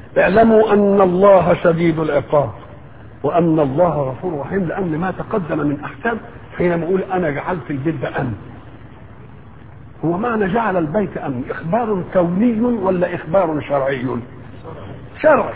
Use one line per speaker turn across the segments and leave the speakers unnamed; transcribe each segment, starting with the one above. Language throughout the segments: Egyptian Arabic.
اعلموا ان الله شديد العقاب وان الله غفور رحيم لان ما تقدم من احكام حينما يقول انا جعلت البيت ده امن هو معنى جعل البيت امن اخبار كوني ولا اخبار شرعي شرعي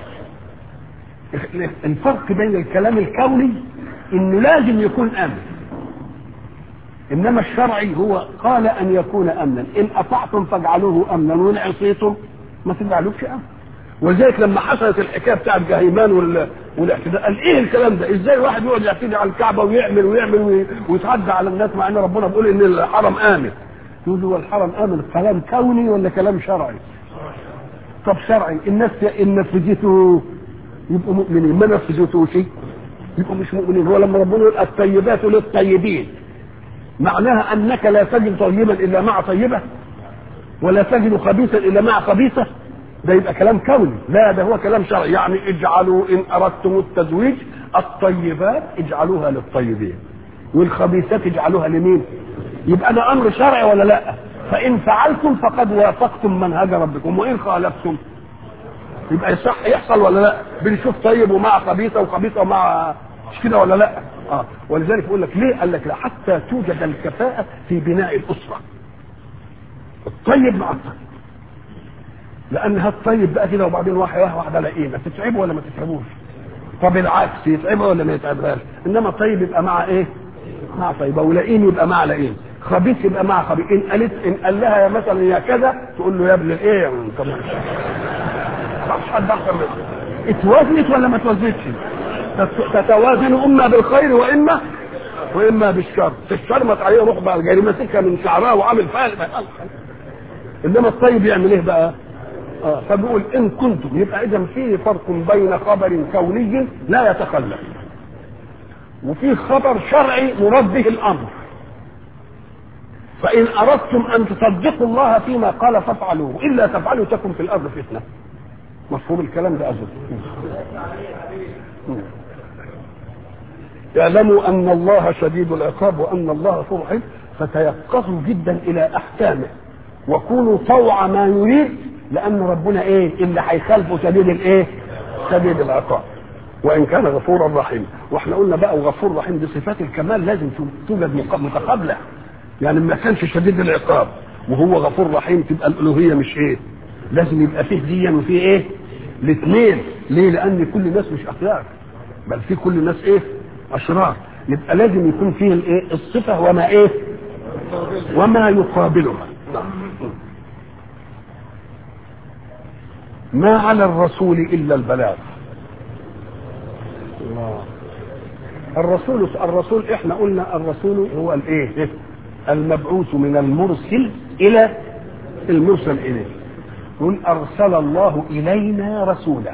الفرق بين الكلام الكوني انه لازم يكون امن انما الشرعي هو قال ان يكون امنا ان اطعتم فاجعلوه امنا وان عصيتم ما تجعلوش امن ولذلك لما حصلت الحكايه بتاعت جهيمان وال... والاعتداء قال ايه الكلام ده؟ ازاي واحد يقعد يعتدي على الكعبه ويعمل ويعمل وي... ويتعدى على الناس مع ان ربنا بيقول ان الحرم امن. يقول له الحرم امن كلام كوني ولا كلام شرعي؟ طب شرعي الناس ان نفذته يبقوا مؤمنين ما نفذتوش يبقوا مش مؤمنين هو لما ربنا يقول الطيبات للطيبين معناها انك لا تجد طيبا الا مع طيبه ولا تجد خبيثا الا مع خبيثه ده يبقى كلام كوني لا ده هو كلام شرعي يعني اجعلوا ان اردتم التزويج الطيبات اجعلوها للطيبين والخبيثات اجعلوها لمين يبقى ده امر شرعي ولا لا فان فعلتم فقد وافقتم منهج ربكم وان خالفتم يبقى يصح يحصل ولا لا بنشوف طيب ومع خبيثه وخبيثه ومع مش كده ولا لا اه ولذلك يقول لك ليه قال لك لا حتى توجد الكفاءه في بناء الاسره الطيب مع الطيب لان هالطيب بقى كده وبعدين واحد واحد على ايه ما تتعبه ولا ما تتعبوش طب العكس يتعبه ولا ما يتعبهاش انما الطيب يبقى مع ايه مع طيبه ولئيم يبقى مع لئيم خبيث يبقى مع خبيث ان قالت ان قال لها يا مثلا يا كذا تقول له يا ابن الايه كمان مش حد اكتر منه اتوازنت ولا ما اتوازنتش تتوازن اما بالخير واما واما بالشر تشرمت عليه روح بقى جاي ماسكها من شعرها وعامل فيها انما الطيب يعمل ايه بقى؟ اه فبيقول ان كنتم يبقى اذا في فرق بين خبر كوني لا يتخلف وفي خبر شرعي مراد به الامر فان اردتم ان تصدقوا الله فيما قال فافعلوه الا تفعلوا تكن في الارض فتنه مفهوم الكلام ده اظن اعلموا ان الله شديد العقاب وان الله غفور رحيم فتيقظوا جدا الى احكامه وكونوا طوع ما يريد لان ربنا ايه اللي هيخالفه شديد الايه شديد العقاب وان كان غفورا رحيما واحنا قلنا بقى وغفور رحيم دي صفات الكمال لازم توجد متقابله يعني ما كانش شديد العقاب وهو غفور رحيم تبقى الالوهيه مش ايه لازم يبقى فيه ديا وفيه ايه الاثنين ليه لان كل الناس مش اخيار بل في كل الناس ايه اشرار يبقى لازم يكون فيه الايه الصفه وما ايه وما يقابلها ما على الرسول الا البلاغ الله الرسول الرسول احنا قلنا الرسول هو الايه المبعوث من المرسل الى المرسل اليه يقول ارسل الله الينا رسولا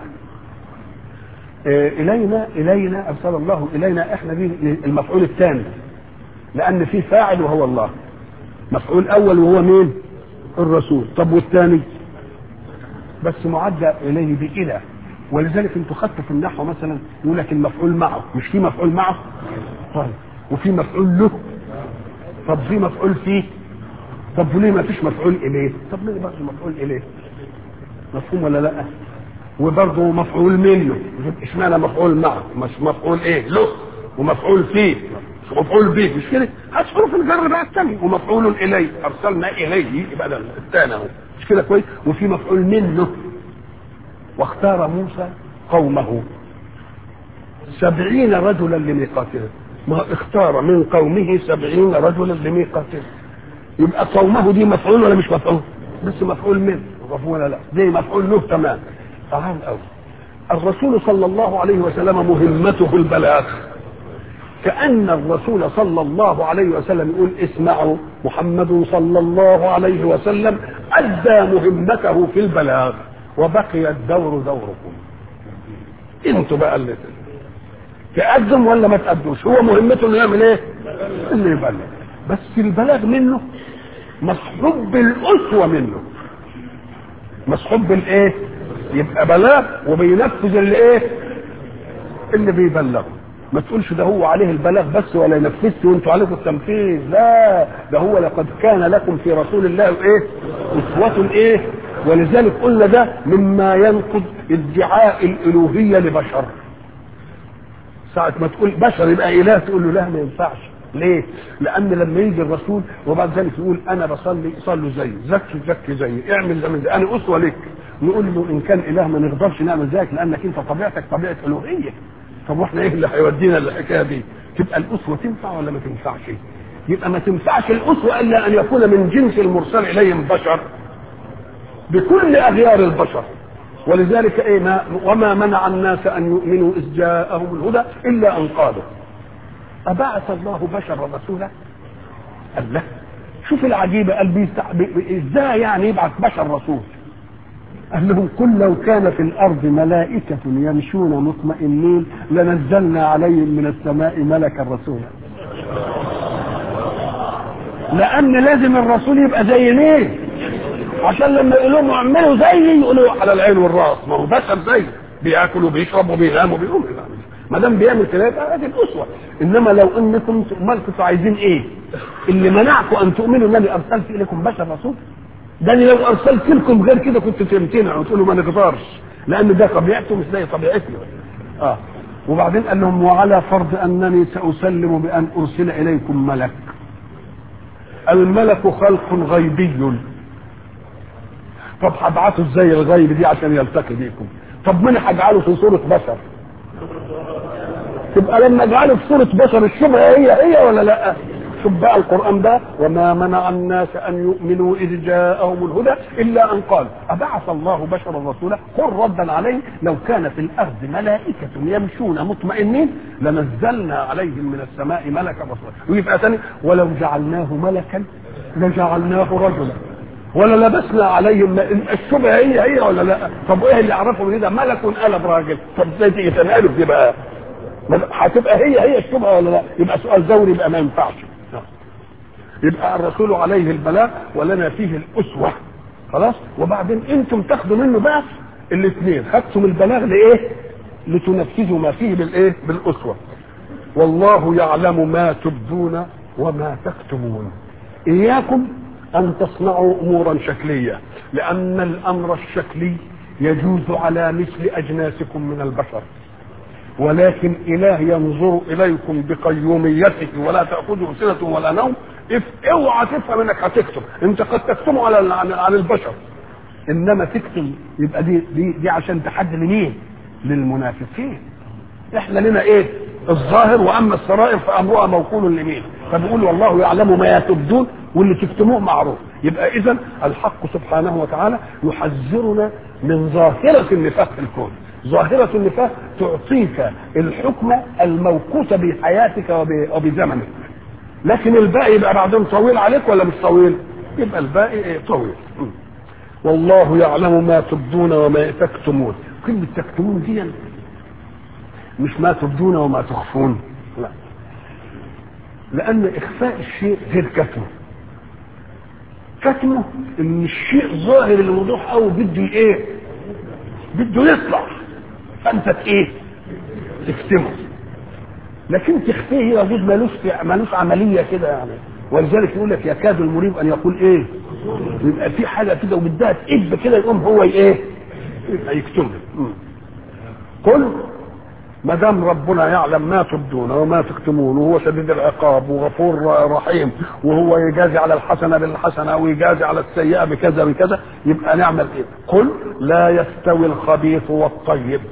الينا الينا ارسل الله الينا احنا دي المفعول الثاني لان في فاعل وهو الله مفعول اول وهو مين الرسول طب والثاني بس معدى اليه بإله ولذلك انتوا خدتوا في النحو مثلا يقول لك المفعول معه مش في مفعول معه طيب وفي مفعول له طب في مفعول فيه طب ليه ما فيش مفعول اليه طب ليه برضه مفعول اليه مفهوم ولا لا وبرضه مفعول منه اشمعنى مفعول معه مش مفعول ايه له ومفعول فيه مفعول به مش كده هات حروف الجر بقى الثاني ومفعول اليه ارسلنا اليه يبقى ده الثاني اهو مش كده كويس وفي مفعول منه واختار موسى قومه سبعين رجلا لميقاتنا ما اختار من قومه سبعين رجلا لميقاتنا يبقى قومه دي مفعول ولا مش مفعول بس مفعول منه مفعول ولا لا زي مفعول له تمام تعال قوي الرسول صلى الله عليه وسلم مهمته البلاغ كأن الرسول صلى الله عليه وسلم يقول اسمعوا محمد صلى الله عليه وسلم أدى مهمته في البلاغ وبقي الدور دوركم انتوا بقى اللي تقدم ولا ما تقدمش هو مهمته انه يعمل ايه انه يبلغ بس البلاغ منه مصحوب بالاسوه منه مصحوب بالايه يبقى بلاغ وبينفذ اللي ايه اللي بيبلغه ما تقولش ده هو عليه البلاغ بس ولا ينفذش وانتوا عليكم التنفيذ لا ده هو لقد كان لكم في رسول الله ايه اسوة ايه ولذلك قلنا ده مما ينقض ادعاء الالوهيه لبشر ساعة ما تقول بشر يبقى إله تقول له لا ما ينفعش ليه؟ لأن لما يجي الرسول وبعد ذلك يقول أنا بصلي صلوا زيي، زكي زكي زيي، اعمل زي زي أنا أسوة لك. نقول له إن كان إله ما نقدرش نعمل زيك لأنك أنت طبيعتك طبيعة ألوهية. طب واحنا إيه اللي هيودينا للحكاية دي؟ تبقى الأسوة تنفع ولا ما تنفعش؟ يبقى ما تنفعش الأسوة إلا أن يكون من جنس المرسل إليهم بشر بكل أغيار البشر ولذلك ايه ما وما منع الناس ان يؤمنوا اذ جاءهم الهدى الا ان قالوا ابعث الله بشرا رسولا قال لا شوف العجيبه قال بيستع... بي... ازاي يعني يبعث بشر رسول قال لهم قل لو كان في الارض ملائكه يمشون مطمئنين لنزلنا عليهم من السماء ملكا رسولا لان لازم الرسول يبقى زي مين عشان لما يقول لهم اعملوا زيي يقولوا على العين والراس ما هو بشر زي بياكل وبيشرب وبينام وبيقوم ما دام بيعمل كده يبقى هذه الاسوه انما لو انكم امال كنتوا عايزين ايه؟ اللي منعكم ان تؤمنوا انني ارسلت اليكم بشر رسول ده أنا لو ارسلت لكم غير كده كنتوا تمتنعوا وتقولوا ما نقدرش لان ده طبيعته مش زي طبيعتي اه وبعدين قال لهم وعلى فرض انني ساسلم بان ارسل اليكم ملك الملك خلق غيبي طب هبعته ازاي الغيب دي عشان يلتقي بيكم طب من هجعله في صورة بشر تبقى لما اجعله في صورة بشر الشبهة هي هي ولا لا شوف بقى القرآن ده وما منع الناس أن يؤمنوا إذ جاءهم الهدى إلا أن قال أبعث الله بشرا رسولا قل ردا عليه لو كان في الأرض ملائكة يمشون مطمئنين لنزلنا عليهم من السماء ملكا رسولا ويبقى ثاني ولو جعلناه ملكا لجعلناه رجلا ولا لبسنا عليهم الشبهه هي هي ولا لا طب ايه اللي اعرفه من ده ملك قلب راجل طب ازاي تيجي تنقلب دي بقى هتبقى هي هي الشبهه ولا لا يبقى سؤال دوري يبقى ما ينفعش يبقى الرسول عليه البلاغ ولنا فيه الاسوه خلاص وبعدين انتم تاخدوا منه بقى الاثنين خدتم البلاغ لايه لتنفذوا ما فيه بالايه بالاسوه والله يعلم ما تبدون وما تكتمون اياكم أن تصنعوا أمورا شكلية لأن الأمر الشكلي يجوز على مثل أجناسكم من البشر ولكن إله ينظر إليكم بقيوميته ولا تأخذه سنة ولا نوم اوعى تفهم انك هتكتب انت قد تكتمه على عن البشر انما تكتم يبقى دي دي, دي عشان تحدد مين للمنافقين احنا لنا ايه الظاهر واما السرائر فامرها موكول لمين فبيقول والله يعلم ما تبدون واللي تكتموه معروف يبقى اذا الحق سبحانه وتعالى يحذرنا من ظاهرة النفاق في الكون ظاهرة النفاق تعطيك الحكم الموقوت بحياتك وبزمنك لكن الباقي يبقى بعدين طويل عليك ولا مش طويل يبقى الباقي ايه طويل والله يعلم ما تبدون وما تكتمون كلمة تكتمون دي مش ما تبدون وما تخفون لا لأن إخفاء الشيء غير كتمه كتمه ان الشيء ظاهر الوضوح او بده ايه بده يطلع فانت ايه تكتمه لكن تخفيه يجوز ملوش ملوش عمليه كده يعني ولذلك يقول لك يكاد المريب ان يقول ايه يبقى في حاجه كده وبدها تقب كده يقوم هو ايه يبقى يكتمها قل ما دام ربنا يعلم ما تبدون وما تكتمون وهو شديد العقاب وغفور رحيم وهو يجازي على الحسنه بالحسنه ويجازي على السيئه بكذا بكذا يبقى نعمل ايه؟ قل لا يستوي الخبيث والطيب.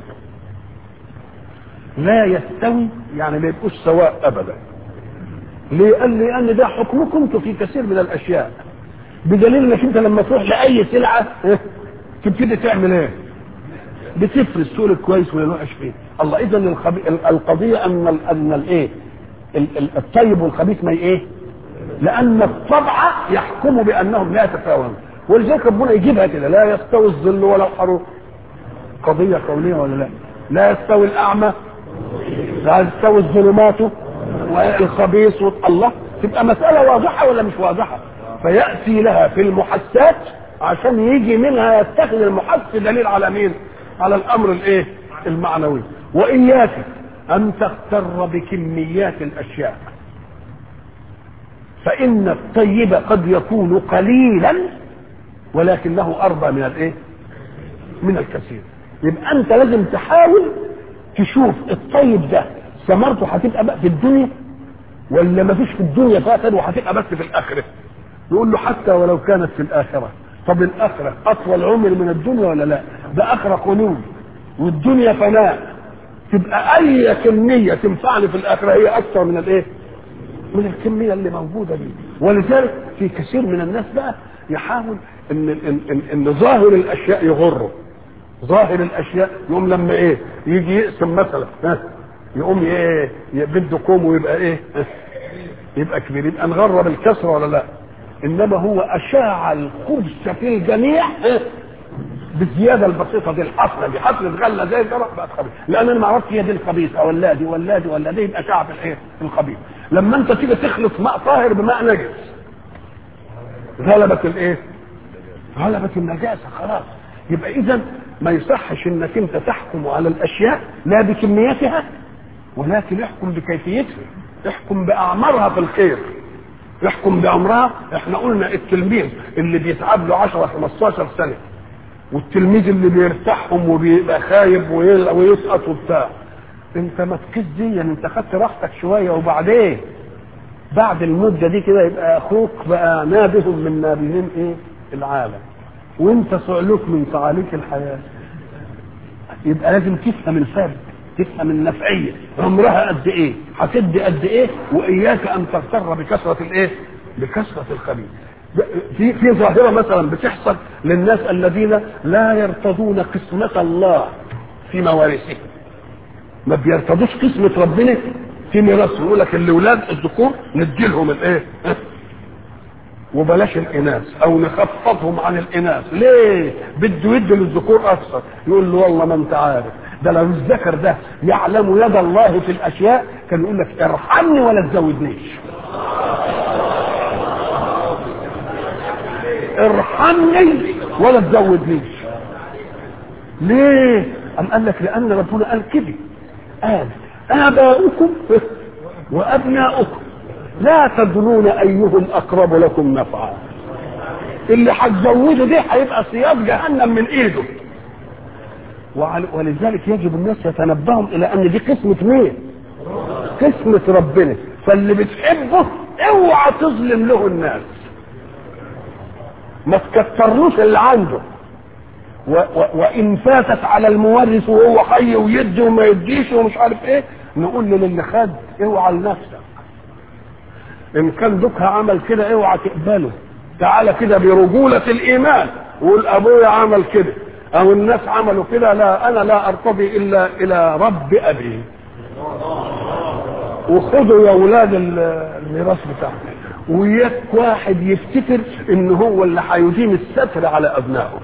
لا يستوي يعني ما يبقوش سواء ابدا. ليه؟ قال لي لان ده حكمكم انتم في كثير من الاشياء. بدليل انك انت لما تروح لاي سلعه تبتدي تعمل ايه؟ بتفرز السوق الكويس ولا الوحش فيه الله اذا الخبي... القضيه ان ال... ان الايه الطيب والخبيث ما ايه لان الطبع يحكم بانهم لا يتساوون ولذلك ربنا يجيبها كده لا يستوي الظل ولا الحرور قضيه كونيه ولا لا لا يستوي الاعمى لا يستوي الظلمات والخبيث الله تبقى مساله واضحه ولا مش واضحه فياتي لها في المحسات عشان يجي منها يتخذ المحس دليل على مين على الامر الايه المعنوي واياك ان تغتر بكميات الاشياء فان الطيب قد يكون قليلا ولكنه اربى من الايه من الكثير يبقى انت لازم تحاول تشوف الطيب ده ثمرته هتبقى بقى في الدنيا ولا ما فيش في الدنيا فاتن وهتبقى بس في الاخره يقول له حتى ولو كانت في الاخره طب الاخره اطول عمر من الدنيا ولا لا ده اخره قلوب والدنيا فناء تبقى اي كميه تنفعني في الاخره هي اكثر من الايه من الكميه اللي موجوده دي ولذلك في كثير من الناس بقى يحاول ان ان ان, إن ظاهر الاشياء يغره ظاهر الاشياء يقوم لما ايه يجي يقسم مثلا ها يقوم ايه بده كوم ويبقى ايه ها؟ يبقى كبير يبقى نغرب الكسره ولا لا انما هو اشاع الخبز في الجميع ها؟ بالزياده البسيطه دي الحصله دي حصله غله زي الجرح بقت خبيث لان انا ما اعرفش هي دي الخبيثه ولا دي ولا دي ولا دي يبقى شعب الايه الخبيث لما انت تيجي تخلط ماء طاهر بماء نجس غلبت الايه غلبت النجاسه خلاص يبقى اذا ما يصحش انك انت تحكم على الاشياء لا بكميتها ولكن احكم بكيفيتها احكم باعمارها في الخير احكم بعمرها احنا قلنا التلميذ اللي بيتعب له 10 15 سنه والتلميذ اللي بيرتاحهم وبيبقى خايب ويسقط وبتاع انت ما تكز دي يعني انت خدت راحتك شويه وبعدين بعد المده دي كده يبقى اخوك بقى نابه من نابهين ايه العالم وانت صعلوك من صعاليك الحياه يبقى لازم تفهم الفرق تفهم النفعيه عمرها قد ايه هتدي قد ايه واياك ان تغتر بكثره الايه بكثره الخبيث في في ظاهره مثلا بتحصل للناس الذين لا يرتضون قسمه الله في موارثهم ما بيرتضوش قسمه ربنا في ميراثهم يقول لك الاولاد الذكور ندي لهم الايه وبلاش الاناث او نخفضهم عن الاناث ليه بده يدي للذكور اكثر يقول له والله ما انت عارف ده لو الذكر ده يعلم يد الله في الاشياء كان يقول لك ارحمني ولا تزودنيش ارحمني ولا تزودنيش ليه ام قال لك لان ربنا قال كده قال اباؤكم وابناؤكم لا تدرون ايهم اقرب لكم نفعا اللي هتزوده ده هيبقى صياد جهنم من ايده ولذلك يجب الناس يتنبهوا الى ان دي قسمه مين قسمه ربنا فاللي بتحبه اوعى تظلم له الناس ما تكترلوش اللي عنده و و وان فاتت على المورث وهو حي ويدي وما يديش ومش عارف ايه نقول له للي خد اوعى لنفسك ان كان دوكها عمل كده اوعى تقبله تعالى كده برجولة الايمان وقول ابويا عمل كده او الناس عملوا كده لا انا لا ارتضي الا الى رب ابي وخدوا يا اولاد الميراث بتاعهم وياك واحد يفتكر ان هو اللي هيديم الستر على ابنائه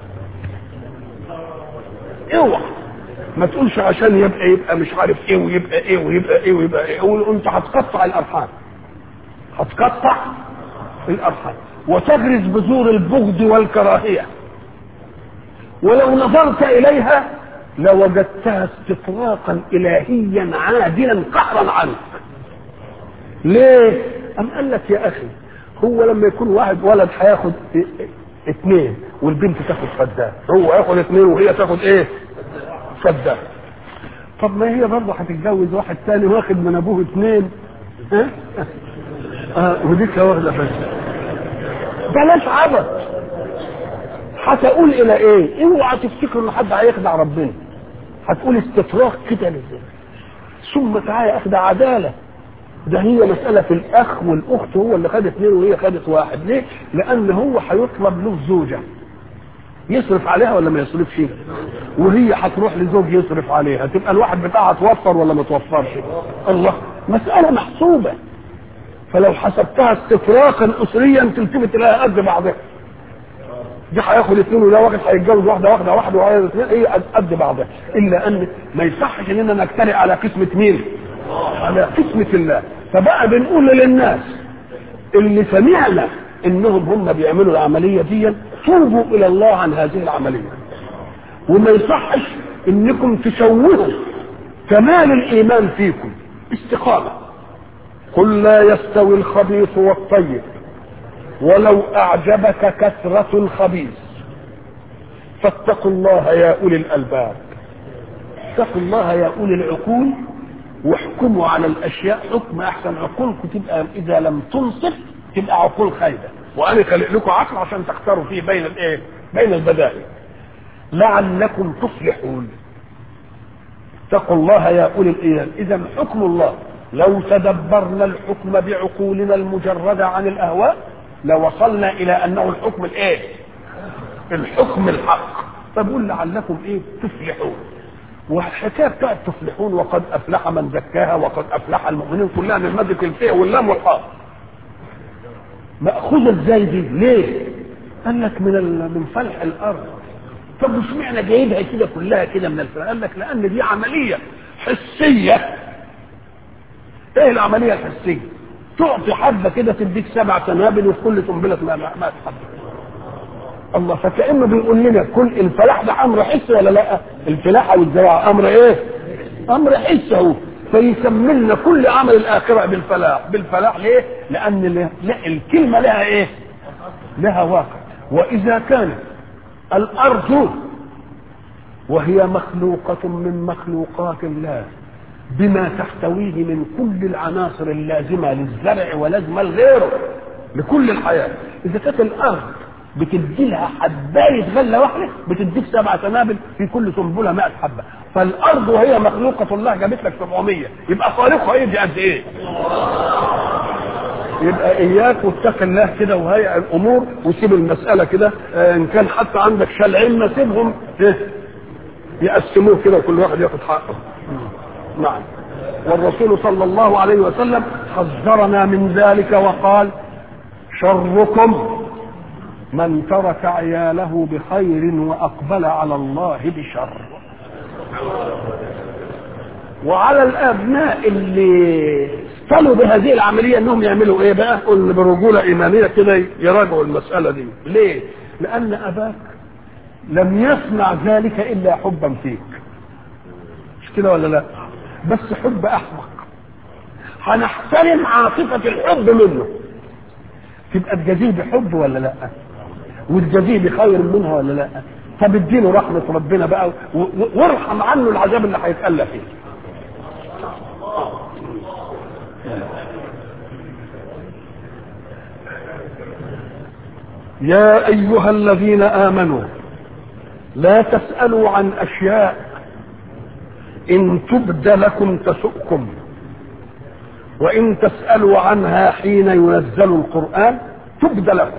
اوعى ما تقولش عشان يبقى يبقى مش عارف ايه ويبقى ايه ويبقى ايه ويبقى ايه وانت هتقطع الارحام هتقطع الارحام وتغرس بذور البغض والكراهيه ولو نظرت اليها لوجدتها استطراقا الهيا عادلا قهرا عنك ليه ام قال لك يا اخي هو لما يكون واحد ولد هياخد اثنين والبنت تاخد فدان هو ياخد اثنين وهي تاخد ايه فدان طب ما هي برضه هتتجوز واحد تاني واخد من ابوه اثنين ها اه وديك واخده بس بلاش عبث هتقول الى ايه اوعى تفتكر ان حد هيخدع ربنا هتقول استطراق كده لازم ثم تعالى اخد عداله ده هي مسألة في الأخ والأخت هو اللي خد اثنين وهي خدت واحد، ليه؟ لأن هو هيطلب له زوجة. يصرف عليها ولا ما يصرفش؟ وهي هتروح لزوج يصرف عليها، تبقى الواحد بتاعها توفر ولا ما توفرش؟ الله، مسألة محسوبة. فلو حسبتها استفراقا أسريا تلتفت إليها قد بعضها. دي هياخد اثنين وده واحد هيتجوز واحده واحده واحده وعايز اثنين هي قد بعضها، إلا أن ما يصحش إننا نجترئ على قسمة مين؟ على قسمة الله فبقى بنقول للناس اللي سمعنا انهم هم بيعملوا العمليه دي توبوا الى الله عن هذه العمليه وما يصحش انكم تشوهوا كمال الايمان فيكم استقامه قل لا يستوي الخبيث والطيب ولو اعجبك كثره الخبيث فاتقوا الله يا اولي الالباب اتقوا الله يا اولي العقول واحكموا على الاشياء حكم احسن عقولكم تبقى اذا لم تنصف تبقى عقول خايبه وانا خلق لكم عقل عشان تختاروا فيه بين الايه بين البدائل لعلكم تصلحون اتقوا الله يا اولي الايمان اذا حكم الله لو تدبرنا الحكم بعقولنا المجرده عن الاهواء لوصلنا الى انه الحكم الايه الحكم الحق فبقول لعلكم ايه تفلحون والحكايه بتاعت تفلحون وقد افلح من زكاها وقد افلح المؤمنين كلها من ماده الفئه واللام والحاء ماخوذه ازاي دي ليه قال لك من من فلح الارض طب مش معنى جايبها كده كلها كده من الفلح قال لك لان دي عمليه حسيه ايه العمليه الحسيه تعطي حبه كده تديك سبع سنابل وفي كل قنبله ما ما حبه الله فكانه بيقول لنا كل الفلاح ده امر حسي ولا لا الفلاحه والزراعه امر ايه امر حسي اهو فيسمي لنا كل عمل الاخره بالفلاح بالفلاح ليه لان لا الكلمه لها ايه لها واقع واذا كانت الارض وهي مخلوقه من مخلوقات الله بما تحتويه من كل العناصر اللازمه للزرع ولازمه لغيره لكل الحياه اذا كانت الارض بتدي لها حبايه غله واحده بتديك سبع سنابل في كل سنبله 100 حبه فالارض وهي مخلوقه الله جابت لك 700 يبقى خالقها يدي قد ايه؟ يبقى اياك واتق الله كده وهيئ الامور وسيب المساله كده آه ان كان حتى عندك شلعين سيبهم إيه؟ يقسموه كده وكل واحد ياخد حقه نعم والرسول صلى الله عليه وسلم حذرنا من ذلك وقال شركم من ترك عياله بخير واقبل على الله بشر وعلى الابناء اللي استلوا بهذه العمليه انهم يعملوا ايه بقى قل برجوله ايمانيه كده يراجعوا المساله دي ليه لان اباك لم يصنع ذلك الا حبا فيك مش كده ولا لا بس حب احمق هنحترم عاطفه الحب منه تبقى تجازيه بحب ولا لا وتجازيه بخير منها ولا لا طب اديله رحمه ربنا بقى وارحم عنه العذاب اللي هيتألى فيه يا ايها الذين امنوا لا تسالوا عن اشياء ان تبد لكم تسؤكم وان تسالوا عنها حين ينزل القران تبد لكم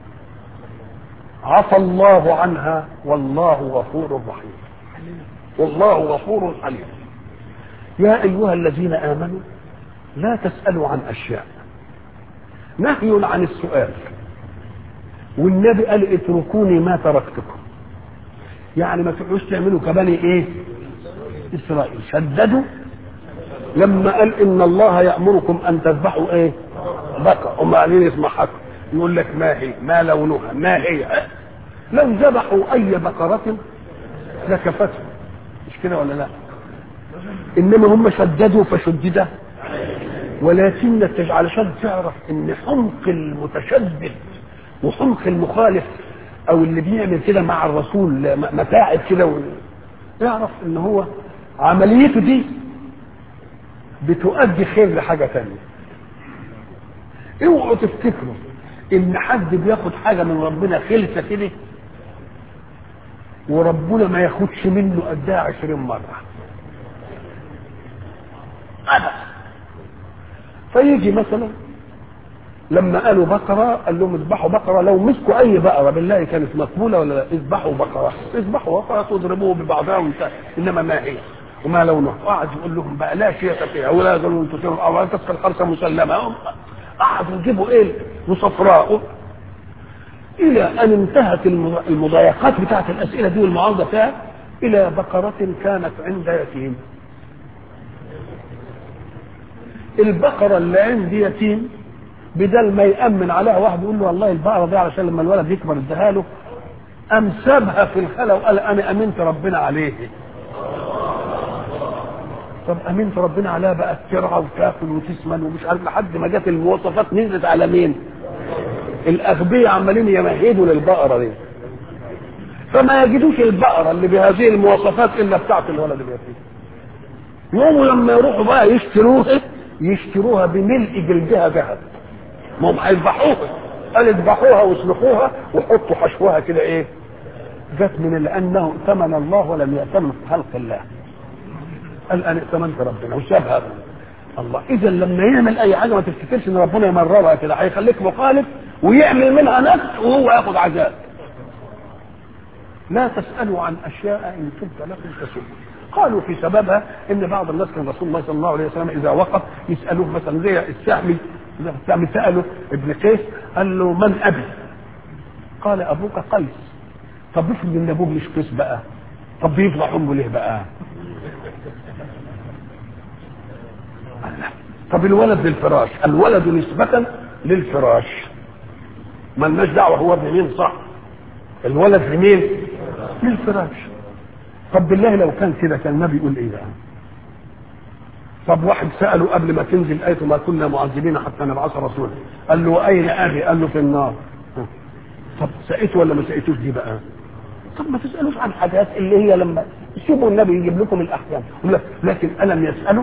عفى الله عنها والله غفور رحيم والله غفور حليم يا ايها الذين امنوا لا تسالوا عن اشياء نهي عن السؤال والنبي قال اتركوني ما تركتكم يعني ما تقعدوش تعملوا كبني ايه اسرائيل شددوا لما قال ان الله يامركم ان تذبحوا ايه بقر هم قاعدين يسمعها يقول لك ما هي ما لونها ما هي لو ذبحوا اي بقرة لكفتهم مش كده ولا لا انما هم شددوا فشدد ولكن علشان تعرف ان حمق المتشدد وحمق المخالف او اللي بيعمل كده مع الرسول متاعب كده و... اعرف ان هو عمليته دي بتؤدي خير لحاجة تانية اوعوا تفتكروا ان حد بياخد حاجة من ربنا خلسة كده وربنا ما ياخدش منه قدها عشرين مرة أبدا فيجي مثلا لما قالوا بقرة قال لهم اذبحوا بقرة لو مسكوا أي بقرة بالله كانت مقبولة ولا لا اذبحوا بقرة اذبحوا بقرة تضربوه ببعضها وانتهى إنما ما هي وما لونها وقعد يقول لهم بقى لا شيء فيها ولا قالوا انتوا تروا او تسقى الخرسه مسلمه قعدوا يجيبوا ايه وصفراء الى ان انتهت المضايقات بتاعت الاسئله دي والمعارضه فيها الى بقره كانت عند يتيم البقره اللي عند يتيم بدل ما يامن عليها واحد يقول له والله البقره دي علشان لما الولد يكبر اديها له قام سابها في الخلا وقال انا امنت ربنا عليه طب امنت ربنا عليها بقى ترعى وتاكل وتسمن ومش عارف لحد ما جت المواصفات نزلت على مين؟ الاغبياء عمالين يمهدوا للبقره دي فما يجدوش البقره اللي بهذه المواصفات الا بتاعت الولد اليتيم يوموا لما يروحوا بقى يشتروها يشتروها بملء جلدها ذهب ما هم هيذبحوها قال اذبحوها واسلخوها وحطوا حشوها كده ايه جت من لانه ائتمن الله ولم يأتمن خلق الله قال انا ائتمنت ربنا وسابها الله اذا لما يعمل اي حاجه ما تفتكرش ان ربنا يمررها كده هيخليك مخالف ويعمل منها نفس وهو ياخد عذاب لا تسالوا عن اشياء ان تبت لكم تسؤكم قالوا في سببها ان بعض الناس كان رسول الله صلى الله عليه وسلم اذا وقف يسالوه مثلا زي السهمي السهمي ساله ابن قيس قال له من ابي؟ قال ابوك قيس طب افرض ان ابوه مش قيس بقى طب بيفضح امه ليه بقى؟ الله. طب الولد للفراش الولد نسبة للفراش ملناش دعوة هو ابن مين صح الولد لمين؟ للفراش طب بالله لو كان كده كان النبي يقول ايه بقى؟ طب واحد سأله قبل ما تنزل آية ما كنا معذبين حتى نبعث رسولا قال له أين أبي؟ قال له في النار طب سألته ولا ما سألتوش دي بقى؟ طب ما تسألوش عن حاجات اللي هي لما سيبوا النبي يجيب لكم الأحكام لكن ألم يسألوا؟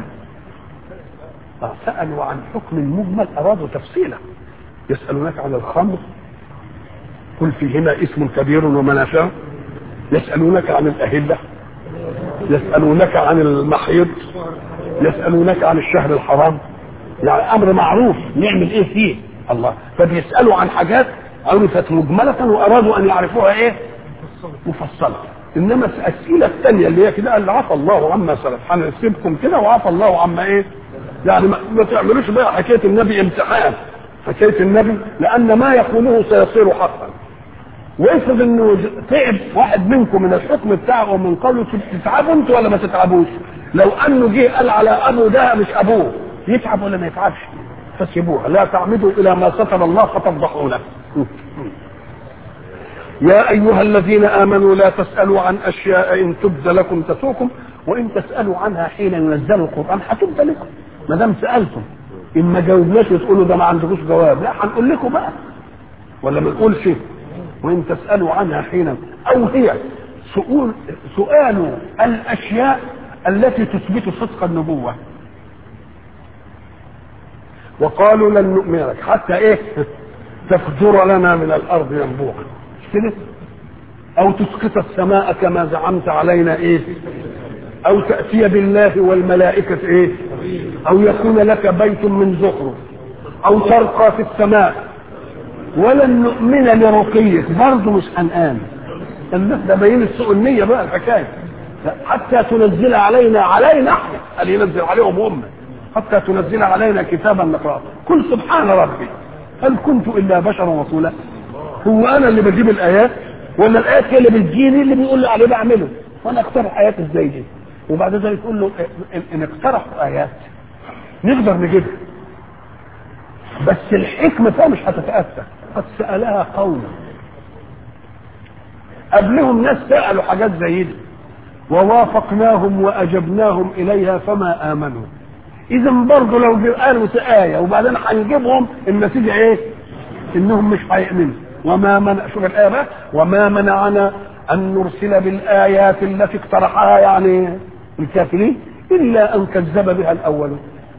سألوا عن حكم مجمل أرادوا تفصيله يسألونك عن الخمر قل فيهما اسم كبير ومنافع يسألونك عن الأهلة يسألونك عن المحيض يسألونك عن الشهر الحرام يعني أمر معروف نعمل إيه فيه الله فبيسألوا عن حاجات عرفت مجملة وأرادوا أن يعرفوها إيه مفصلة إنما الأسئلة الثانية اللي هي كده قال عفى الله عما سلف هنسيبكم كده وعفى الله عما إيه يعني ما, ما تعملوش بقى حكاية النبي امتحان حكاية النبي لأن ما يقوله سيصير حقا وافرض انه تعب واحد منكم من الحكم بتاعه ومن قوله تتعبوا انتوا ولا ما تتعبوش لو انه جه قال على ابو ده مش ابوه يتعب ولا ما يتعبش فسيبوها لا تعمدوا الى ما ستر الله فتفضحونه يا ايها الذين امنوا لا تسالوا عن اشياء ان تبد لكم تسوكم وان تسالوا عنها حين ينزل القران هتبد لكم ما دام سالتم ان ما جاوبناش وتقولوا ده ما عندكوش جواب لا هنقول لكم بقى ولا ما نقولش وان تسالوا عنها حين او هي سؤال سؤال الاشياء التي تثبت صدق النبوه وقالوا لن نؤمن لك حتى ايه تفجر لنا من الارض ينبوعا كده او تسقط السماء كما زعمت علينا ايه او تاتي بالله والملائكه ايه او يكون لك بيت من زخرف او ترقى في السماء ولن نؤمن لرقيك برضه مش هنآمن الناس ده باين السوء النية بقى الحكاية حتى تنزل علينا علينا احنا قال ينزل عليهم هم حتى تنزل علينا كتابا نقرأه قل سبحان ربي هل كنت الا بشرا رسولا هو انا اللي بجيب الايات ولا الايات هي اللي بتجيني اللي بيقول لي عليه بعمله وانا اقترح ايات ازاي دي وبعد ذلك تقول له ان اقترحوا ايات نقدر نجيبها بس الحكمة فيها مش هتتأثر قد سألها قوم قبلهم ناس سألوا حاجات زي دي ووافقناهم وأجبناهم إليها فما آمنوا إذا برضه لو قالوا آية وبعدين هنجيبهم النتيجة إيه؟ إنهم مش هيؤمنوا وما منع شوف الآية بقى وما منعنا أن نرسل بالآيات التي اقترحها يعني الكافرين إلا أن كذب بها الأولون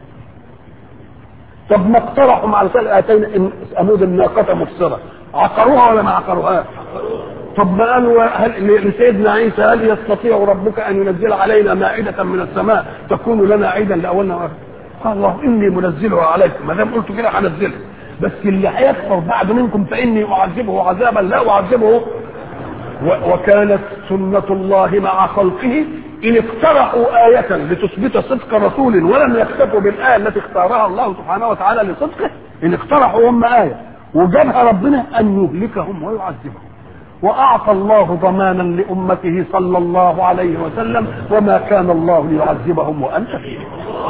طب ما اقترحوا مع رسالة آتينا أمود الناقة مبصرة عقروها ولا ما عقروهاش طب ما قالوا هل لسيدنا عيسى هل يستطيع ربك أن ينزل علينا مائدة من السماء تكون لنا عيدا لأولنا وآخرنا قال الله إني منزلها عليكم ما دام قلت كده هنزلها بس اللي هيكفر بعد منكم فإني أعذبه عذابا لا أعذبه وكانت سنة الله مع خلقه إن اقترحوا آية لتثبت صدق رسول ولم يكتفوا بالآية التي اختارها الله سبحانه وتعالى لصدقه إن اقترحوا هم آية وجابها ربنا أن يهلكهم ويعذبهم وأعطى الله ضمانا لأمته صلى الله عليه وسلم وما كان الله ليعذبهم وأنت فيهم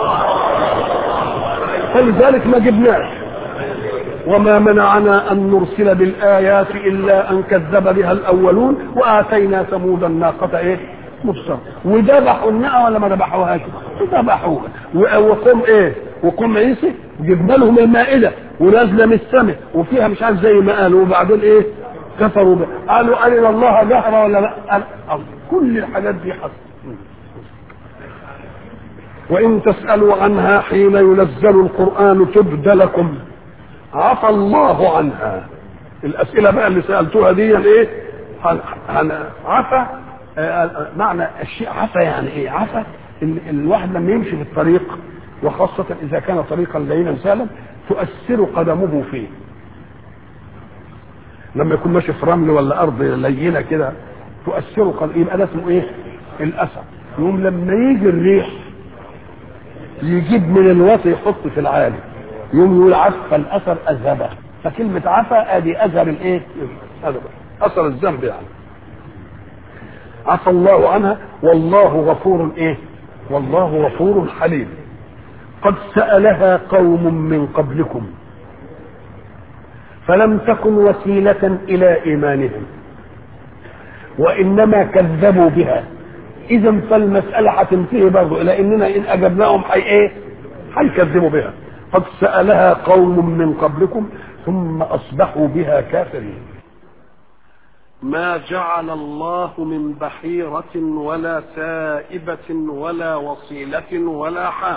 فلذلك ما جبناش وما منعنا أن نرسل بالآيات إلا أن كذب بها الأولون وآتينا ثمود الناقة إيه؟ مبصرة وذبحوا الناقة ولا ما ذبحوهاش؟ ذبحوها وقوم إيه؟ وقوم عيسى جبنا لهم المائدة ونازلة من السماء وفيها مش عارف زي ما قالوا وبعدين إيه؟ كفروا به قالوا أرنا الله جهرة ولا لا قال كل الحاجات دي حصل وإن تسألوا عنها حين ينزل القرآن تبد لكم عفى الله عنها الأسئلة بقى اللي سألتوها دي إيه هن- هن- عفى آه، معنى الشيء عفى يعني إيه عفى ال- الواحد لما يمشي في الطريق وخاصة إذا كان طريقا لينا سهلا تؤثر قدمه فيه لما يكون ماشي في رمل ولا أرض لينة كده تؤثره قد يبقى ده اسمه إيه الأثر يوم لما يجي الريح يجيب من الوطي يحط في العالي يوم يقول عفى الاثر اذهبه فكلمه عفى ادي اثر الايه؟ أذهب. اثر الذنب يعني عفى الله عنها والله غفور ايه؟ والله غفور حليم قد سالها قوم من قبلكم فلم تكن وسيله الى ايمانهم وانما كذبوا بها اذا فالمساله هتنتهي برضه الى اننا ان اجبناهم حي ايه هيكذبوا بها قد سالها قوم من قبلكم ثم اصبحوا بها كافرين ما جعل الله من بحيرة ولا سائبة ولا وصيلة ولا حام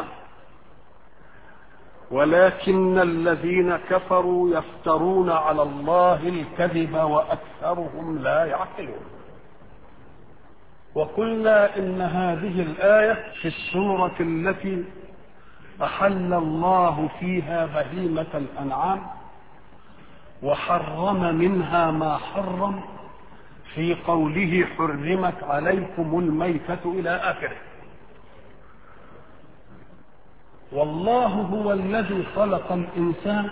ولكن الذين كفروا يفترون على الله الكذب وأكثرهم لا يعقلون وقلنا إن هذه الآية في السورة التي أحل الله فيها بهيمة الأنعام وحرم منها ما حرم في قوله حرمت عليكم الميتة إلى آخره والله هو الذي خلق الإنسان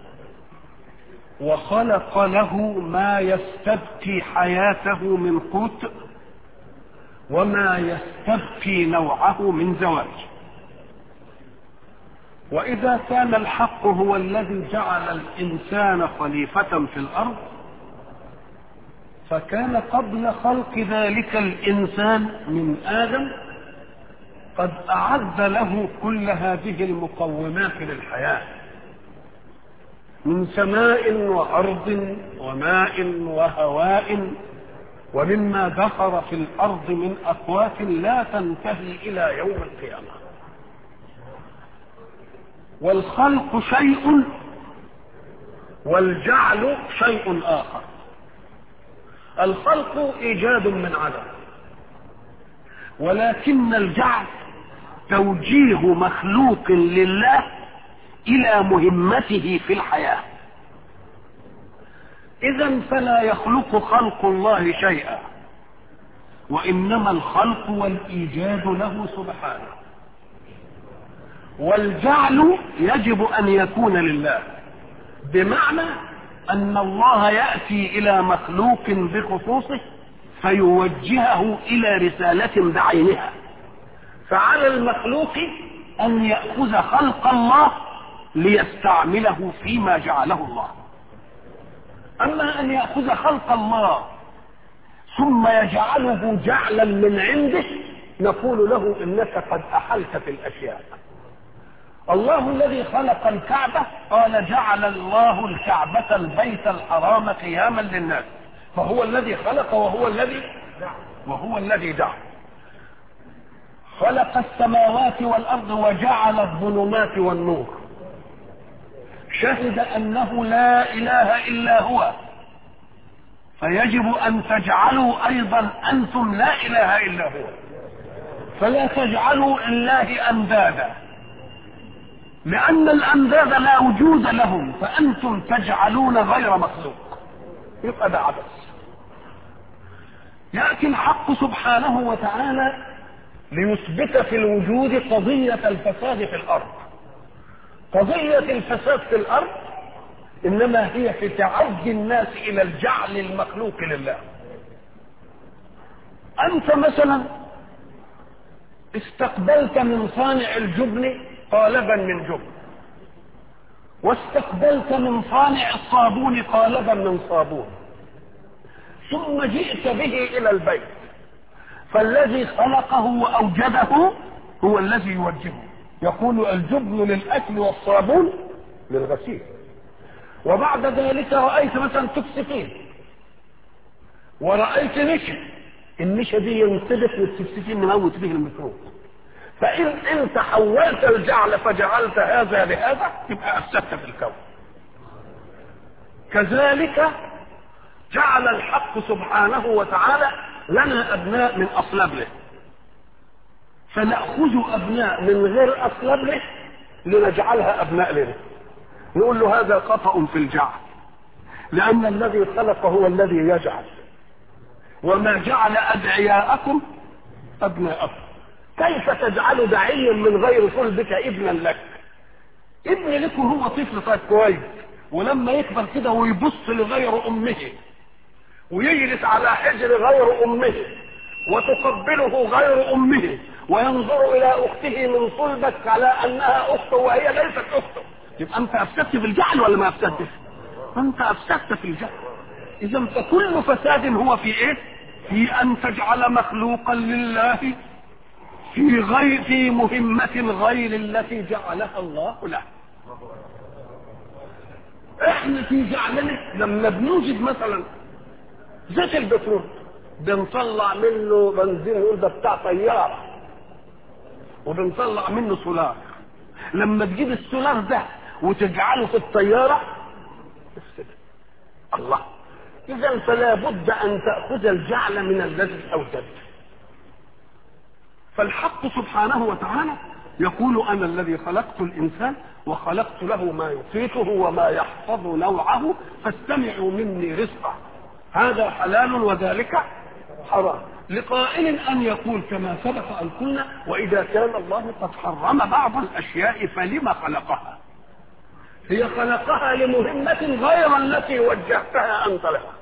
وخلق له ما يستبقي حياته من قوت وما يستبقي نوعه من زواج وإذا كان الحق هو الذي جعل الإنسان خليفة في الأرض فكان قبل خلق ذلك الإنسان من آدم قد أعد له كل هذه المقومات للحياة من سماء وأرض وماء وهواء ومما دخر في الأرض من أقوات لا تنتهي إلى يوم القيامة والخلق شيء والجعل شيء آخر الخلق إيجاد من عدم ولكن الجعل توجيه مخلوق لله إلى مهمته في الحياة إذا فلا يخلق خلق الله شيئا وإنما الخلق والإيجاد له سبحانه والجعل يجب أن يكون لله بمعنى أن الله يأتي إلى مخلوق بخصوصه فيوجهه إلى رسالة بعينها فعلى المخلوق أن يأخذ خلق الله ليستعمله فيما جعله الله أما أن يأخذ خلق الله ثم يجعله جعلا من عنده نقول له إنك قد أحلت في الأشياء الله الذي خلق الكعبة قال جعل الله الكعبة البيت الحرام قياما للناس فهو الذي خلق وهو الذي وهو الذي دعا خلق السماوات والأرض وجعل الظلمات والنور شهد أنه لا إله إلا هو فيجب أن تجعلوا أيضا أنتم لا إله إلا هو فلا تجعلوا لله أندادا لأن الأنداد لا وجود لهم فأنتم تجعلون غير مخلوق يبقى ده عبث يأتي الحق سبحانه وتعالى ليثبت في الوجود قضية الفساد في الأرض قضية الفساد في الأرض إنما هي في تعدي الناس إلى الجعل المخلوق لله أنت مثلا استقبلت من صانع الجبن قالبا من جبن واستقبلت من صانع الصابون قالبا من صابون ثم جئت به الى البيت فالذي خلقه واوجده هو الذي يوجهه يقول الجبن للاكل والصابون للغسيل وبعد ذلك رايت مثلا تكسفين ورأيت نشا النشا دي ينطبق والسكسكين نموت به الميكروب فإن أنت حولت الجعل فجعلت هذا لهذا تبقى أفسدت في الكون كذلك جعل الحق سبحانه وتعالى لنا أبناء من أصلابه فنأخذ أبناء من غير أصلابه لنجعلها أبناء لنا نقول له هذا خطأ في الجعل لأن الذي خلق هو الذي يجعل وما جعل أدعياءكم أبناءكم كيف تجعل داعيا من غير صلبك ابنا لك ابن لكم هو طفل طيب كويس ولما يكبر كده ويبص لغير امه ويجلس على حجر غير امه وتقبله غير امه وينظر الى اخته من صلبك على انها اخته وهي ليست اخته يبقى انت افسدت في الجعل ولا ما افسدتش انت افسدت في الجعل اذا فكل فساد هو في ايه في ان تجعل مخلوقا لله في غير في مهمة غير التي جعلها الله له احنا في جعلنا لما بنوجد مثلا زيت البترول بنطلع منه بنزين نقول ده بتاع طيارة وبنطلع منه سولار لما تجيب السولار ده وتجعله في الطيارة افسد الله اذا فلا بد ان تأخذ الجعل من الذي اوجده فالحق سبحانه وتعالى يقول انا الذي خلقت الانسان وخلقت له ما يقيته وما يحفظ نوعه فاستمعوا مني رزقه هذا حلال وذلك حرام لقائل ان يقول كما سبق ان قلنا واذا كان الله قد حرم بعض الاشياء فلم خلقها هي خلقها لمهمة غير التي وجهتها انت لها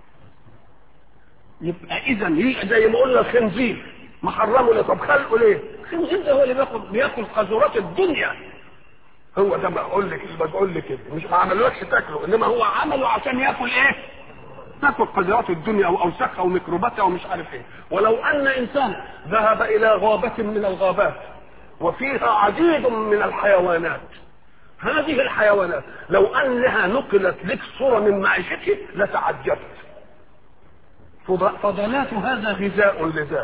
يبقى اذا زي ما قلنا الخنزير محرمه ليه طب خلقه ليه الخنزير ده هو اللي بياكل بياكل قذورات الدنيا هو ده بقول لك بقول لك كده مش ما عملوش تاكله انما هو عمله عشان ياكل ايه تاكل قذرات الدنيا او اوساخها وميكروباتها ومش عارف ايه ولو ان انسان ذهب الى غابه من الغابات وفيها عديد من الحيوانات هذه الحيوانات لو انها نقلت لك صوره من معيشته لتعجبت فضلات هذا غذاء لذاك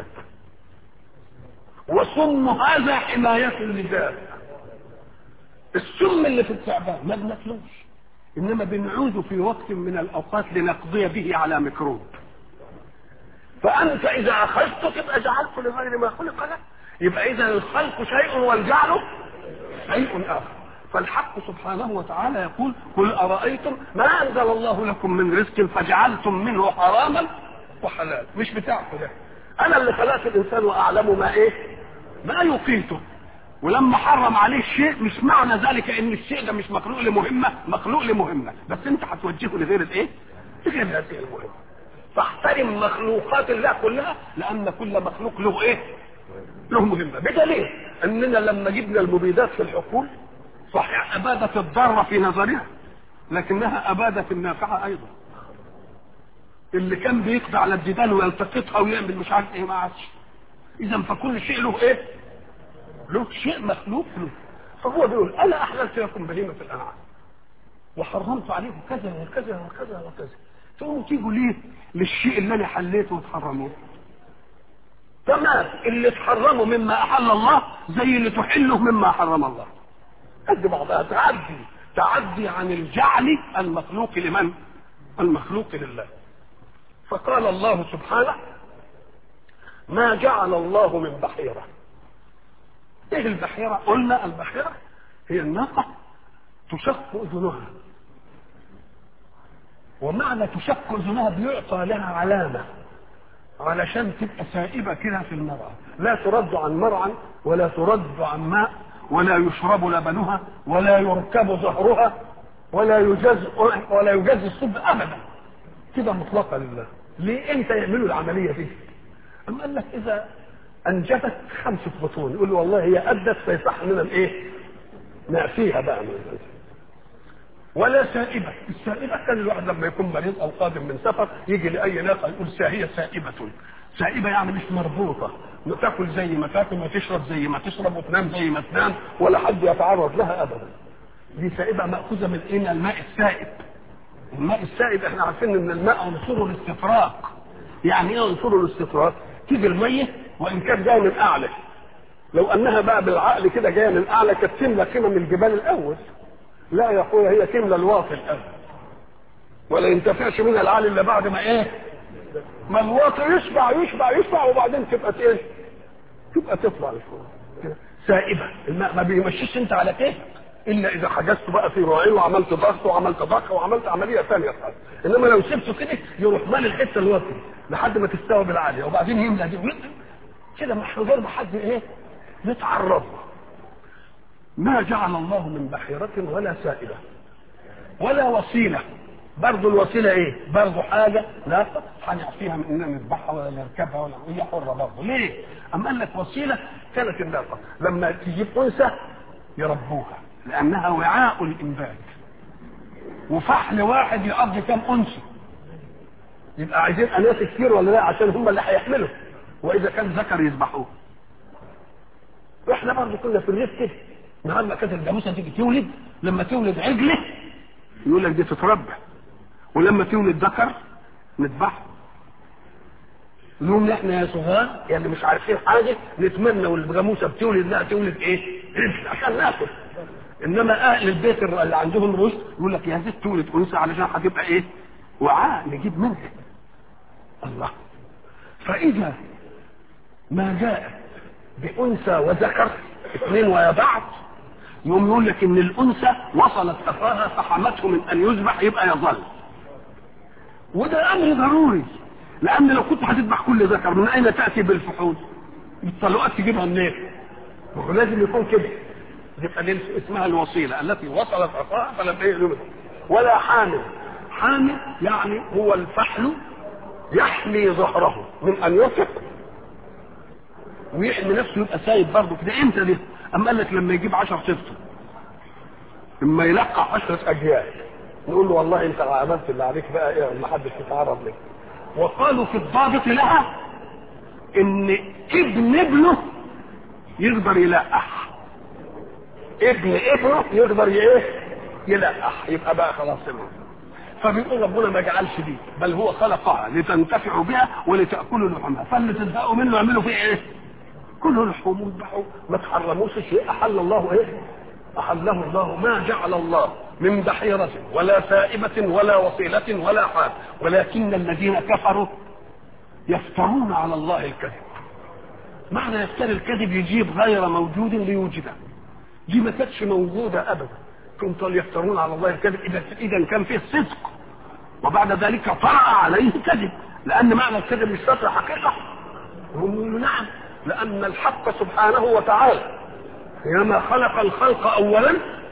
وسم هذا حماية لذاك السم اللي في التعبان ما بناكلوش انما بنعوده في وقت من الاوقات لنقضي به على ميكروب فانت اذا اخذته تبقى جعلته لغير ما خلق له يبقى اذا الخلق شيء والجعل شيء اخر فالحق سبحانه وتعالى يقول قل ارايتم ما انزل الله لكم من رزق فجعلتم منه حراما وحلال مش بتاعكم ده انا اللي خلقت الانسان واعلم ما ايه ما يقيته ولما حرم عليه الشيء مش معنى ذلك ان الشيء ده مش مخلوق لمهمه مخلوق لمهمه بس انت هتوجهه لغير الايه لغير هذه المهمه فاحترم مخلوقات الله كلها لان كل مخلوق له ايه له مهمه بدليل اننا لما جبنا المبيدات في الحقول صحيح ابادت الضاره في نظرها لكنها ابادت النافعه ايضا اللي كان بيقضي على الجدال ويلتقطها ويعمل مش عارف ايه ما عادش اذا فكل شيء له ايه له شيء مخلوق له فهو بيقول انا احللت لكم بهيمه الانعام وحرمت عليكم كذا وكذا وكذا وكذا تقوموا تيجوا ليه للشيء اللي انا حليته وتحرموه تمام اللي تحرمه مما احل الله زي اللي تحله مما حرم الله قد بعضها تعدي تعدي عن الجعل المخلوق لمن المخلوق لله فقال الله سبحانه ما جعل الله من بحيرة ايه البحيرة قلنا البحيرة هي الناقة تشق اذنها ومعنى تشق اذنها بيعطى لها علامة علشان تبقى سائبة كده في المرعى لا ترد عن مرعى ولا ترد عن ماء ولا يشرب لبنها ولا يركب ظهرها ولا يجاز ولا يجاز الصب ابدا كده مطلقه لله ليه انت يعملوا العمليه دي أم قال لك إذا أنجبت خمسة بطون يقول والله هي أدت فيصح لنا الإيه؟ نأتيها بقى من ولا سائبة السائبة كان الواحد لما يكون مريض أو قادم من سفر يجي لأي ناقة يقول هي سائبة سائبة يعني مش مربوطة تاكل زي ما تاكل وتشرب زي ما تشرب وتنام زي ما تنام ولا حد يتعرض لها أبدا دي سائبة مأخوذة من إيه؟ الماء السائب الماء السائب احنا عارفين ان الماء عنصره الاستفراغ يعني ايه عنصر الاستطراد تيجي الميه وان كان جايه من اعلى لو انها بقى بالعقل كده جايه من اعلى كانت تملى قمم الجبال الاول لا يا اخويا هي تملى الواطي الاول ولا ينتفعش منها العالي الا بعد ما ايه ما الواطي يشبع يشبع يشبع وبعدين تبقى ايه تبقى تطلع لفوق سائبه الماء ما بيمشيش انت على كيفك الا اذا حجزت بقى في راعيه وعملت ضغط وعملت ضخ وعملت عمليه ثانيه خالص انما لو سبته كده يروح مال الحته الوطي لحد ما تستوي بالعاليه وبعدين يملى دي كده من غير ما حد ايه يتعرض له ما جعل الله من بحيرة ولا سائلة ولا وسيلة برضه الوسيلة ايه برضه حاجة لا هنعفيها من اننا نذبحها ولا نركبها ولا هي حرة برضه ليه اما قال لك وسيلة كانت الناقة لما تجيب انثى يربوها لانها وعاء الانبات وفحل واحد يقضي كام انثى يبقى عايزين اناس كتير ولا لا عشان هم اللي هيحملوا واذا كان ذكر يذبحوه واحنا برضه كنا في الريف كده نهار ما كانت الجاموسه تيجي تولد لما تولد عجله يقول لك دي تتربى ولما تولد ذكر نذبحه نقوم احنا يا صغار يعني مش عارفين حاجه نتمنى والجاموسه بتولد لا تولد ايه؟ عجل عشان ناكل انما اهل البيت اللي عندهم رشد يقول لك يا زيت تولد انثى علشان هتبقى ايه؟ وعاء نجيب منها الله فاذا ما جاء بانثى وذكر اثنين ويا بعض يقوم يقول لك ان الانثى وصلت اخاها فحمته من ان يذبح يبقى يظل وده امر ضروري لان لو كنت هتذبح كل ذكر من اين تاتي بالفحول الطلقات تجيبها منين ما لازم يكون كده يبقى دي اسمها الوصيله التي وصلت اخاها فلم يذبح ولا حامل حامل يعني هو الفحل يحمي ظهره من ان يثق ويحمي نفسه يبقى سايب برضه كده امتى ده؟ اما قال لك لما يجيب 10 طفل اما يلقح 10 اجيال نقول له والله انت عملت اللي عليك بقى ايه ما حدش يتعرض لك وقالوا في الضابط لها ان ابن ابنه يقدر يلقح ابن ابنه يقدر ايه يلقح يبقى بقى خلاص تمام فبيقول ربنا ما جعلش دي بل هو خلقها لتنتفعوا بها ولتاكلوا لحومها فاللي تزهقوا منه اعملوا فيه ايه؟ كلوا لحوم واذبحوا ما تحرموش شيء احل الله ايه؟ احله الله ما جعل الله من بحيرة ولا سائبة ولا وصيلة ولا حال ولكن الذين كفروا يفترون على الله الكذب معنى يفتري الكذب يجيب غير موجود ليوجده دي ما كانتش موجودة أبدا كنت يفترون على الله الكذب إذا إذا كان فيه صدق وبعد ذلك طرأ عليه كذب لأن معنى الكذب مش ستر حقيقة هم يقولوا نعم لأن الحق سبحانه وتعالى حينما خلق الخلق أولا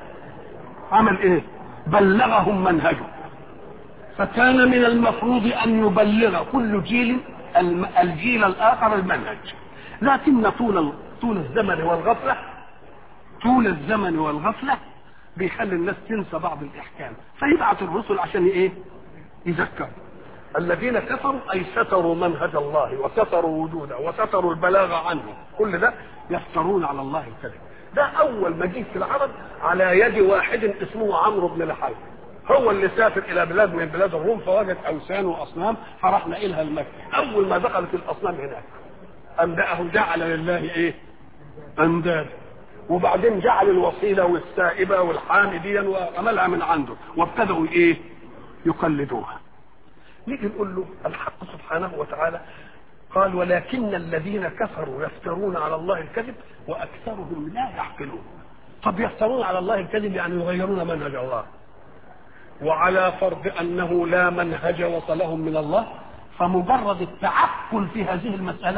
عمل إيه؟ بلغهم منهجه فكان من المفروض أن يبلغ كل جيل الجيل الآخر المنهج لكن طول طول الزمن والغفلة طول الزمن والغفلة بيخلي الناس تنسى بعض الإحكام فيبعث الرسل عشان إيه؟ يذكروا الذين كفروا أي ستروا منهج الله وستروا وجوده وستروا البلاغ عنه كل ده يفترون على الله الكذب ده أول ما جه في العرب على يد واحد اسمه عمرو بن لحي هو اللي سافر إلى بلاد من بلاد الروم فوجد أوثان وأصنام فراح نقلها لمكة أول ما دخلت الأصنام هناك أنبأه جعل لله إيه؟ أنداد وبعدين جعل الوصيلة والسائبة والحامي دي وعملها من عنده وابتدأوا إيه؟ يقلدوها نيجي نقول له الحق سبحانه وتعالى قال ولكن الذين كفروا يفترون على الله الكذب واكثرهم لا يعقلون طب يفترون على الله الكذب يعني يغيرون منهج الله وعلى فرض انه لا منهج وصلهم من الله فمجرد التعقل في هذه المساله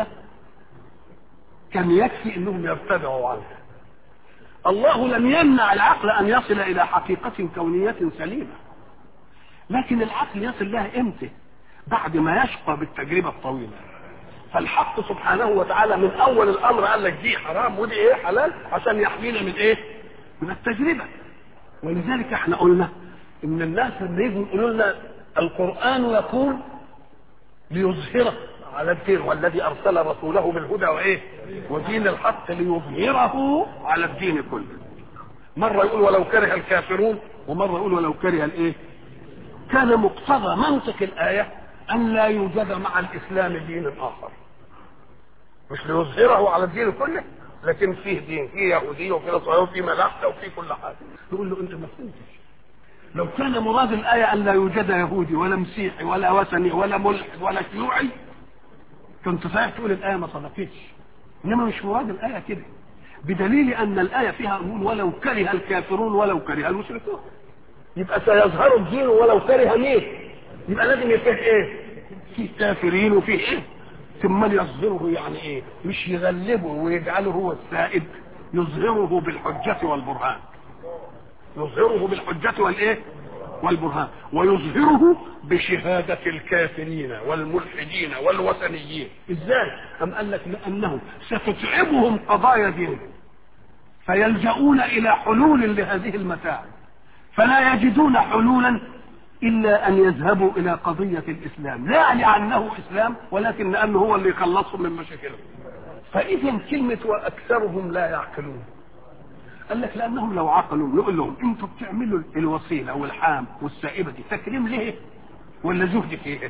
كان يكفي انهم يرتدعوا عنها الله لم يمنع العقل ان يصل الى حقيقه كونيه سليمه لكن العقل يصل لها امتى بعد ما يشقى بالتجربه الطويله فالحق سبحانه وتعالى من اول الامر قال لك دي حرام ودي ايه حلال عشان يحمينا من ايه من التجربه ولذلك احنا قلنا ان الناس اللي يجوا يقولوا لنا القران يقول ليظهره على الدين والذي ارسل رسوله بالهدى وايه ودين الحق ليظهره على الدين كله مره يقول ولو كره الكافرون ومره يقول ولو كره الايه كان مقتضى منطق الآية ان لا يوجد مع الاسلام دين اخر مش ليظهره على الدين كله لكن فيه دين فيه يهوديه وفيه نصرانيه وفيه ملاحده وفيه كل حاجه يقول له انت ما فهمتش لو كان مراد الآية أن لا يوجد يهودي ولا مسيحي ولا وثني ولا ملحد ولا شيوعي كنت صحيح تقول الآية ما صدقتش إنما مش مراد الآية كده بدليل أن الآية فيها أمور ولو كره الكافرون ولو كره المشركون يبقى سيظهر الدين ولو كره مين يبقى لازم يكون ايه فيه كافرين وفيه ايه ثم يظهره يعني ايه مش يغلبه ويجعله هو السائد يظهره بالحجة والبرهان يظهره بالحجة والايه والبرهان ويظهره بشهادة الكافرين والملحدين والوثنيين ازاي ام قال لك لانه ستتعبهم قضايا دينهم فيلجؤون الى حلول لهذه المتاع فلا يجدون حلولا الا ان يذهبوا الى قضية الاسلام لا لانه اسلام ولكن لانه هو اللي يخلصهم من مشاكلهم فاذا كلمة واكثرهم لا يعقلون قال لك لانهم لو عقلوا نقول لهم انتوا بتعملوا الوسيله والحام والسائبه دي تكريم ليه ولا زهد فيه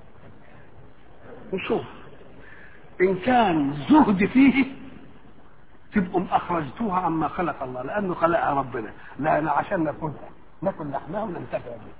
وشوف ان كان زهد فيه تبقوا اخرجتوها عما خلق الله لانه خلقها ربنا لا عشان ناكلها ناكل لحمها وننتفع بها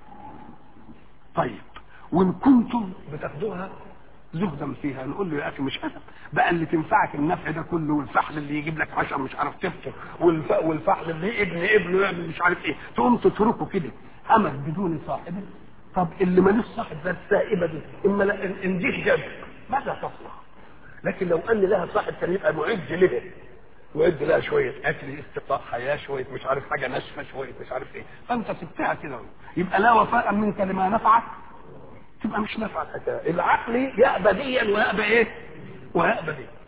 طيب وان كنتم بتاخدوها زهدا فيها نقول له يا اخي مش اسف بقى اللي تنفعك النفع ده كله والفحل اللي يجيب لك عشان مش عارف تفطر والف... والفحل اللي ابن ابنه يعمل مش عارف ايه تقوم تتركه كده همك بدون صاحبه طب اللي مالوش صاحب ده السائبه دي اما لا ان دي جد ماذا تصنع لكن لو ان لها صاحب كان يبقى معد لها ويدي لها شويه اكل استقاء حياه شويه مش عارف حاجه ناشفه شويه مش عارف ايه فانت سبتها كده يبقى لا وفاء منك لما نفعك تبقى مش نافعه الحكايه العقل يأبى ديا ويأبى ايه ويأبى دي